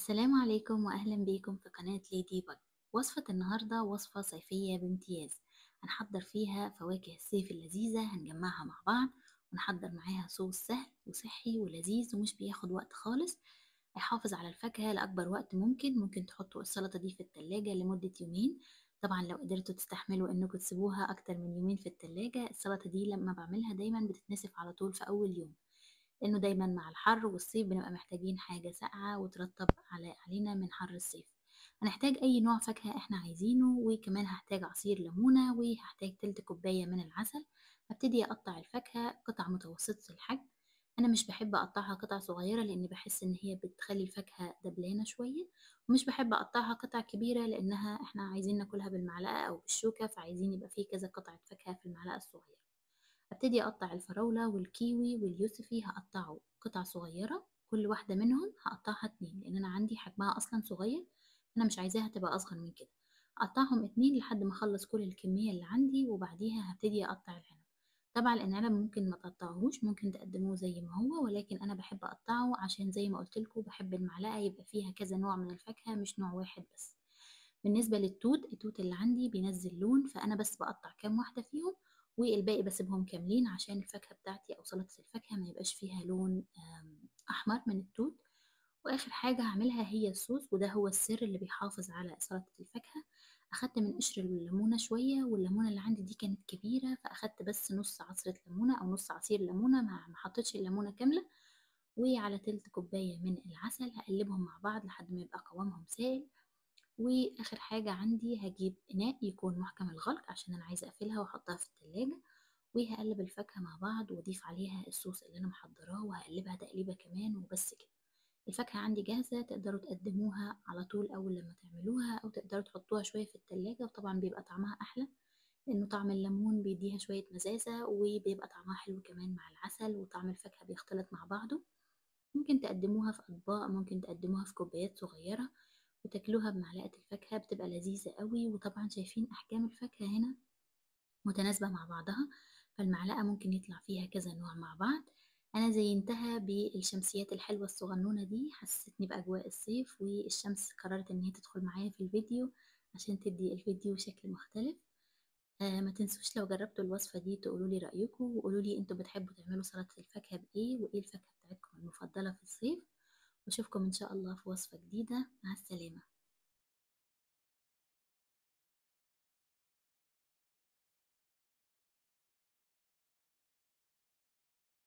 السلام عليكم وأهلا بيكم في قناة ليدي بج وصفة النهاردة وصفة صيفية بامتياز هنحضر فيها فواكه الصيف اللذيذة هنجمعها مع بعض ونحضر معاها صوص سهل وصحي ولذيذ ومش بياخد وقت خالص هيحافظ على الفاكهة لأكبر وقت ممكن ممكن تحطوا السلطة دي في التلاجة لمدة يومين طبعا لو قدرتوا تستحملوا انكم تسيبوها اكتر من يومين في التلاجة السلطة دي لما بعملها دايما بتتنسف على طول في اول يوم لأنه دايما مع الحر والصيف بنبقى محتاجين حاجة ساقعة وترطب على علينا من حر الصيف هنحتاج أي نوع فاكهة احنا عايزينه وكمان هحتاج عصير ليمونة وهحتاج تلت كوباية من العسل هبتدي أقطع الفاكهة قطع متوسطة الحجم أنا مش بحب أقطعها قطع صغيرة لأني بحس إن هي بتخلي الفاكهة دبلانة شوية ومش بحب أقطعها قطع كبيرة لأنها احنا عايزين ناكلها بالمعلقة أو بالشوكة فعايزين يبقى فيه كذا قطعة فاكهة في المعلقة الصغيرة هبتدي أقطع الفراولة والكيوي واليوسفي هقطعه قطع صغيرة كل واحدة منهم هقطعها اتنين لأن أنا عندي حجمها أصلا صغير أنا مش عايزاها تبقى أصغر من كده أقطعهم اتنين لحد ما أخلص كل الكمية اللي عندي وبعديها هبتدي أقطع العنب طبعا العنب ممكن ما تقطعوهوش ممكن تقدموه زي ما هو ولكن أنا بحب أقطعه عشان زي ما قلتلكوا بحب المعلقة يبقى فيها كذا نوع من الفاكهة مش نوع واحد بس بالنسبة للتوت التوت اللي عندي بينزل لون فأنا بس بقطع كام واحدة فيهم والباقي بسيبهم كاملين عشان الفاكهة بتاعتي أو سلطة الفاكهة ما يبقاش فيها لون أحمر من التوت وآخر حاجة هعملها هي الصوص وده هو السر اللي بيحافظ على سلطة الفاكهة أخدت من قشر الليمونة شوية والليمونة اللي عندي دي كانت كبيرة فأخدت بس نص عصرة ليمونة أو نص عصير ليمونة ما حطيتش الليمونة كاملة وعلى تلت كوباية من العسل هقلبهم مع بعض لحد ما يبقى قوامهم سائل واخر حاجة عندي هجيب اناء يكون محكم الغلق عشان انا عايزة اقفلها واحطها في التلاجة وهقلب الفاكهة مع بعض واضيف عليها الصوص اللي انا محضراه وهقلبها تقليبة كمان وبس كده الفاكهة عندي جاهزة تقدروا تقدموها على طول اول لما تعملوها او تقدروا تحطوها شوية في التلاجة وطبعا بيبقى طعمها احلى لانه طعم الليمون بيديها شوية مزازة وبيبقى طعمها حلو كمان مع العسل وطعم الفاكهة بيختلط مع بعضه ممكن تقدموها في اطباق ممكن تقدموها في كوبايات صغيرة وتاكلوها بمعلقة الفاكهة بتبقى لذيذة قوي وطبعا شايفين أحجام الفاكهة هنا متناسبة مع بعضها فالمعلقة ممكن يطلع فيها كذا نوع مع بعض أنا زينتها بالشمسيات الحلوة الصغنونة دي حسستني بأجواء الصيف والشمس قررت إن هي تدخل معايا في الفيديو عشان تدي الفيديو شكل مختلف آه ما تنسوش لو جربتوا الوصفة دي تقولوا لي رأيكم وقولوا لي انتوا بتحبوا تعملوا سلطة الفاكهة بإيه وإيه الفاكهة بتاعتكم المفضلة في الصيف واشوفكم ان شاء الله في وصفة جديدة مع السلامة